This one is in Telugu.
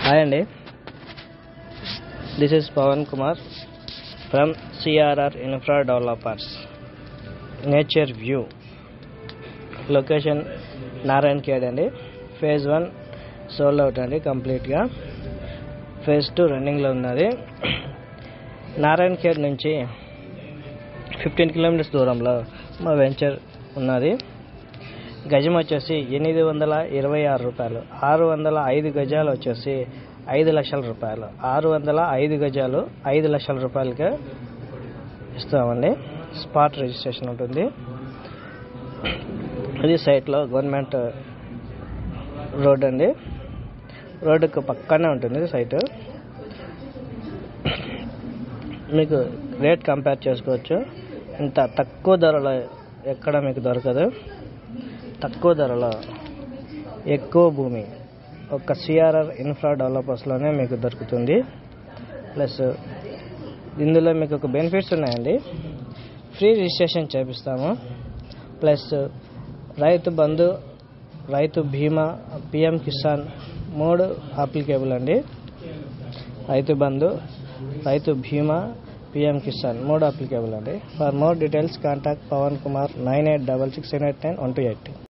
హాయ్ అండి this is Pawan Kumar from CRR infra developers nature view location Narayan Khed అండి ఫేజ్ వన్ సోల్డ్ అవుట్ అండి కంప్లీట్గా ఫేజ్ టూ రన్నింగ్లో ఉన్నది నారాయణ ఖేడ్ నుంచి ఫిఫ్టీన్ కిలోమీటర్స్ దూరంలో మా వెంచర్ ఉన్నది గజం వచ్చేసి ఎనిమిది వందల ఇరవై ఆరు రూపాయలు ఆరు వందల ఐదు గజాలు వచ్చేసి ఐదు లక్షల రూపాయలు ఆరు వందల ఐదు గజాలు ఐదు లక్షల రూపాయలకే ఇస్తామండి స్పాట్ రిజిస్ట్రేషన్ ఉంటుంది ఇది సైట్లో గవర్నమెంట్ రోడ్ అండి రోడ్డుకు పక్కనే ఉంటుంది సైట్ మీకు రేట్ కంపేర్ చేసుకోవచ్చు ఇంత తక్కువ ధరలో ఎక్కడ మీకు దొరకదు తక్కువ ధరలో ఎక్కువ భూమి ఒక సిఆర్ఆర్ ఇన్ఫ్రా డెవలపర్స్లోనే మీకు దొరుకుతుంది ప్లస్ ఇందులో మీకు ఒక బెనిఫిట్స్ ఉన్నాయండి ఫ్రీ రిజిస్ట్రేషన్ చేపిస్తాము ప్లస్ రైతు బంధు రైతు బీమా పిఎం కిసాన్ మూడు అప్లికేబుల్ అండి రైతు బంధు రైతు బీమా పిఎం కిసాన్ మూడు అప్లికేబుల్ అండి for more details contact Pawan Kumar nine eight double six eight nine one two eight